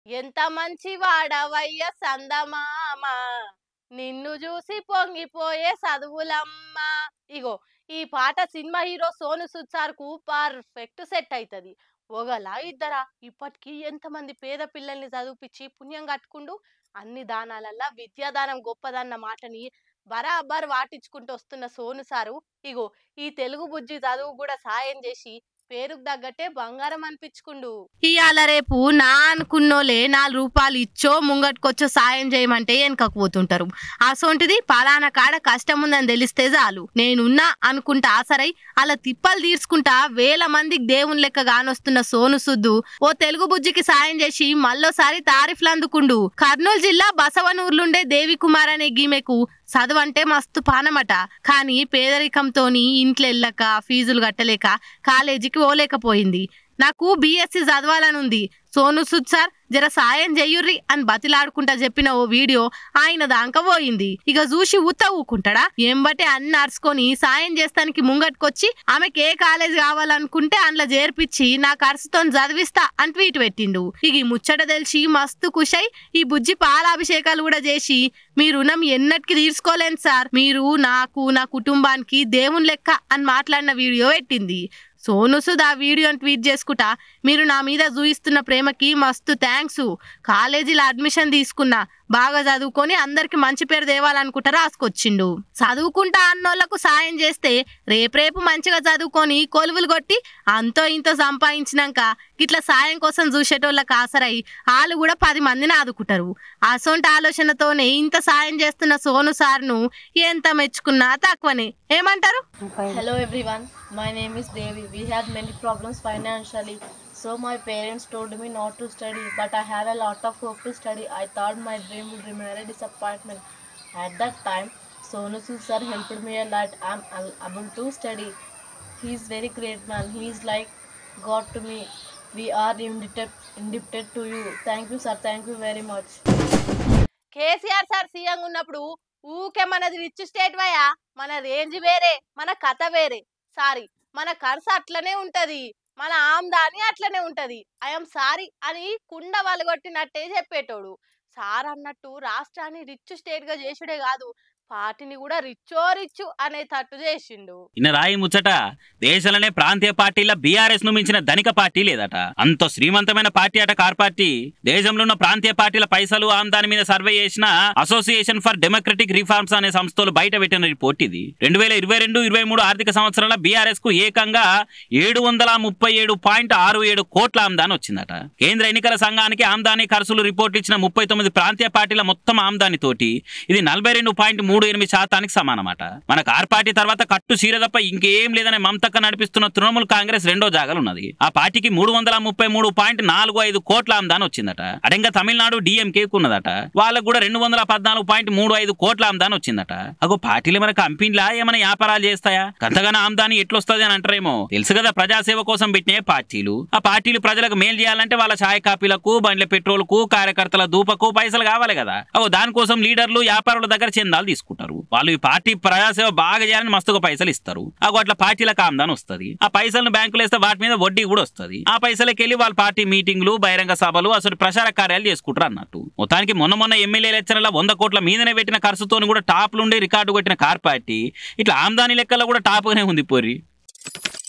ఎంత మంచి వాడవయ్య సందమామ నిన్ను చూసి పొంగిపోయే చదువులమ్మ ఇగో ఈ పాట cinema hero Sonu Sood sir కు పర్ఫెక్ట్ సెట్ అవుతుంది ఒగలా ఇద్దరా ఇప్పటికీ ఎంతమంది పేద పిల్లల్ని చదివిపించి పుణ్యం కట్టుకుండు అన్ని దానాలల్లా విద్యాదానం గొప్పదన్న మాటని బరాబర్ వాటించుకుంటూ వస్తున్న సోను సారు ఇగో ఈ తెలుగు బుజ్జి చదువు కూడా సాయం చేసి పేరుకు తగ్గట్టే బంగారం అనిపించుకుండు ఇవాళ రేపు నా అనుకున్నోలే నాలుగు రూపాయలు ఇచ్చో ముంగట్టుకొచ్చో సాయం చేయమంటే వెనకకు పోతుంటారు అసొంటిది పలానా కాడ కష్టం ఉందని తెలిస్తే చాలు నేనున్నా అనుకుంటా ఆసరై అలా తిప్పలు తీర్చుకుంటా వేల మందికి దేవుని లెక్క గానొస్తున్న సోను సుద్దు ఓ తెలుగు బుజ్జికి సాయం చేసి మళ్ళోసారి తారీఫ్లు అందుకుండు కర్నూలు జిల్లా బసవనూర్లుండే దేవి కుమార్ అనే గీమెకు చదువంటే మస్తు పానమట కానీ పేదరికంతోని ఇంట్లో వెళ్ళక ఫీజులు కట్టలేక కాలేజీకి పోలేకపోయింది నాకు బీఎస్సీ చదవాలని ఉంది సోను సుద్ సార్ జర సాయం చెయ్యుర్రి అని బతిలాడుకుంటా చెప్పిన ఓ వీడియో ఆయన దాకా పోయింది ఇక చూసి ఉత్త ఊకుంటాడా ఎంబటే అన్ని అరుచుకొని సాయం చేస్తానికి ముంగట్టుకొచ్చి ఆమెకి ఏ కాలేజ్ కావాలనుకుంటే అందులో చేర్పిచ్చి నా ఖర్చుతో చదివిస్తా అని ట్వీట్ పెట్టిండు ఇక ఈ ముచ్చట తెలిసి మస్తు కుషై ఈ బుజ్జి పాలాభిషేకాలు కూడా చేసి మీ రుణం ఎన్నటికి తీర్చుకోలేను సార్ మీరు నాకు నా కుటుంబానికి దేవుని లెక్క అని మాట్లాడిన వీడియో పెట్టింది సోను సుద్ ఆ వీడియోని ట్వీట్ చేసుకుంటా మీరు నా మీద చూయిస్తున్న ప్రేమకి మస్తు థ్యాంక్స్ కాలేజీలో అడ్మిషన్ తీసుకున్నా బాగా చదువుకొని అందరికి మంచి పేరు తేవాలనుకుంటా రాసుకొచ్చిండు చదువుకుంటా అన్నోళ్లకు సాయం చేస్తే రేపరేపు మంచిగా చదువుకొని కొలువులు కొట్టి అంతో ఇంతో సంపాదించినాక ఇట్లా సాయం కోసం చూసేటోళ్ళకి ఆసరై వాళ్ళు కూడా పది మందిని ఆదుకుంటారు అసొంటి ఆలోచనతోనే ఇంత సాయం చేస్తున్న సోను సార్ను ఎంత మెచ్చుకున్నా తక్కువనే ఏమంటారు Hello everyone, my name is Devi. We had many problems financially, so my parents told me not to study, but I had a lot of hope to study. I thought my dream would remain a disappointment. At that time, Sonu Sood sir helped me a lot. I'm al- able to study. He is very great man. He is like God to me. We are indebted, indebted to you. Thank you sir. Thank you very much. KCR sir CM ఉన్నప్పుడు ఊకే మనది rich state వయా మన range వేరే మన కథ వేరే sorry మన ఖర్చు అట్లనే ఉంటది మన ఆమ్దాని అట్లనే ఉంటది ఐఎమ్ సారీ అని కుండ వలగొట్టినట్టే చెప్పేటోడు సార్ అన్నట్టు రాష్ట్రాన్ని రిచ్ స్టేట్ గా చేసుడే కాదు పార్టీని కూడా రిచ్చో రిచ్చు అనే తట్టు చేసిండు ఇన్న రాయి ముచ్చట దేశంలోనే ప్రాంతీయ పార్టీల బీఆర్ఎస్ ను మించిన ధనిక పార్టీ లేదట అంత శ్రీమంతమైన పార్టీ అట కార్ పార్టీ దేశంలో ఉన్న ప్రాంతీయ పార్టీల పైసలు ఆమ్దాని మీద సర్వే చేసిన అసోసియేషన్ ఫర్ డెమోక్రటిక్ రిఫార్మ్స్ అనే సంస్థలు బయట పెట్టిన రిపోర్ట్ ఇది రెండు వేల ఇరవై రెండు ఇరవై మూడు ఆర్థిక సంవత్సరాల బీఆర్ఎస్ కు ఏకంగా ఏడు వందల ముప్పై ఏడు పాయింట్ ఆరు ఏడు కోట్ల ఆమ్దాని వచ్చిందట కేంద్ర ఎన్నికల సంఘానికి ఆమ్దాని ఖర్చులు రిపోర్ట్ ఇచ్చిన ముప్పై తొమ్మిది ప్రాంతీయ పార్టీల మొత్తం ఆమ్దాని తోటి ఇది నలభై రెండు పాయింట్ మూడు ఎనిమిది శాతానికి సమానమాట మన కార్ పార్టీ తర్వాత కట్టు చీర తప్ప ఇంకేం లేదనే మమతక్క నడిపిస్తున్న తృణమూల్ కాంగ్రెస్ రెండో జాగాలు ఉన్నది ఆ పార్టీకి మూడు వందల ముప్పై మూడు పాయింట్ నాలుగు ఐదు కోట్ల ఆమ్దాని వచ్చిందట అడంగా తమిళనాడు డిఎంకే ఉన్నదట వాళ్ళకు కూడా రెండు వందల పద్నాలుగు పాయింట్ మూడు ఐదు కోట్ల ఆమ్దాని వచ్చిందట అగో పార్టీలు మన కంపెనీలా ఏమైనా వ్యాపారాలు చేస్తాయా కంతగానో ఆమ్దాని ఎట్లొస్తుంది అని అంటారేమో తెలుసు కదా ప్రజాసేవ కోసం పెట్టినే పార్టీలు ఆ పార్టీలు ప్రజలకు మేలు చేయాలంటే వాళ్ళ ఛాయ్ కాపీలకు బండ్ల పెట్రోల్ కు కార్యకర్తల దూపకు పైసలు కావాలి కదా అగో దానికోసం లీడర్లు వ్యాపారుల దగ్గర చందాలు తీసుకుంటారు వాళ్ళు ఈ పార్టీ ప్రజాసేవ బాగా చేయాలని మస్తుగా పైసలు ఇస్తారు అగో అట్లా పార్టీలకు ఆమ్దాని వస్తుంది ఆ పైసలను బ్యాంకులు వేస్తే వాటి మీద వడ్డీ కూడా వస్తుంది ఆ పైసలకి వెళ్ళి వాళ్ళ పార్టీ మీటింగ్లు బహిరంగ సభలు అసలు ప్రచార కార్యాలు చేసుకుంటారు అన్నట్టు మొత్తానికి మొన్న మొన్న ఎమ్మెల్యే ఎలక్షన్ల వంద కోట్ల మీదనే పెట్టిన ఖర్చుతో కూడా టాప్ నుండి రికార్డు కొట్టిన కార్ పార్టీ ఇట్లా ఆమ్దాని లెక్కల్లో కూడా టాప్గానే ఉంది పోరి